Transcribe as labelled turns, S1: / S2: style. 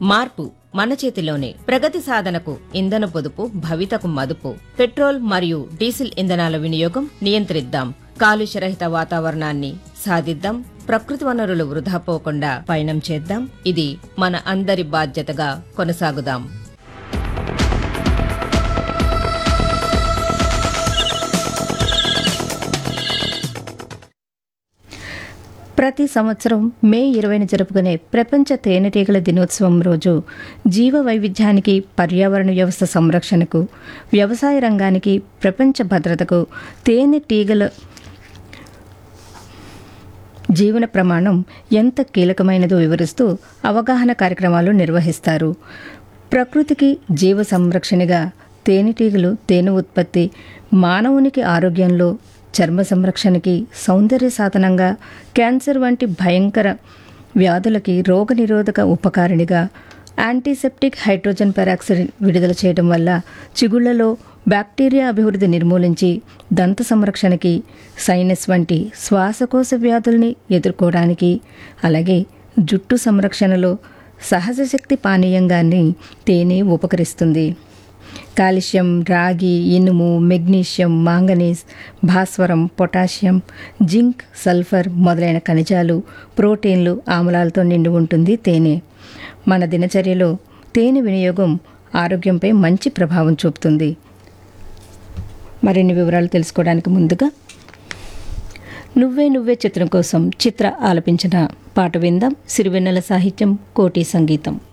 S1: మార్పు మన చేతిలోనే ప్రగతి సాధనకు ఇంధన పొదుపు భవితకు మదుపు పెట్రోల్ మరియు డీజిల్ ఇంధనాల వినియోగం నియంత్రిద్దాం కాలుష్యరహిత వాతావరణాన్ని సాధిద్దాం ప్రకృతి వనరులు వృధా పోకుండా పయనం చేద్దాం ఇది మన అందరి బాధ్యతగా కొనసాగుదాం
S2: ప్రతి సంవత్సరం మే ఇరవైన జరుపుకునే ప్రపంచ తేనెటీగల దినోత్సవం రోజు జీవ వైవిధ్యానికి పర్యావరణ వ్యవస్థ సంరక్షణకు వ్యవసాయ రంగానికి ప్రపంచ భద్రతకు తేనెటీగల జీవన ప్రమాణం ఎంత కీలకమైనదో వివరిస్తూ అవగాహన కార్యక్రమాలు నిర్వహిస్తారు ప్రకృతికి జీవ సంరక్షణగా తేనెటీగలు తేనె ఉత్పత్తి మానవునికి ఆరోగ్యంలో చర్మ సంరక్షణకి సౌందర్య సాధనంగా క్యాన్సర్ వంటి భయంకర వ్యాధులకి రోగనిరోధక ఉపకారిణిగా యాంటీసెప్టిక్ హైడ్రోజన్ పెరాక్సైడ్ విడుదల చేయడం వల్ల చిగుళ్లలో బ్యాక్టీరియా అభివృద్ధి నిర్మూలించి దంత సంరక్షణకి సైనస్ వంటి శ్వాసకోశ వ్యాధుల్ని ఎదుర్కోవడానికి అలాగే జుట్టు సంరక్షణలో సహజ శక్తి పానీయంగాన్ని తేనె ఉపకరిస్తుంది కాల్షియం రాగి ఇనుము మెగ్నీషియం మాంగనీస్ భాస్వరం పొటాషియం జింక్ సల్ఫర్ మొదలైన ఖనిజాలు ప్రోటీన్లు ఆమ్లాలతో నిండి ఉంటుంది తేనె మన దినచర్యలో తేనె వినియోగం ఆరోగ్యంపై మంచి ప్రభావం చూపుతుంది మరిన్ని వివరాలు తెలుసుకోవడానికి ముందుగా నువ్వే నువ్వే చిత్రం కోసం చిత్ర ఆలపించిన పాట విందాం సిరివెన్నెల సాహిత్యం కోటి సంగీతం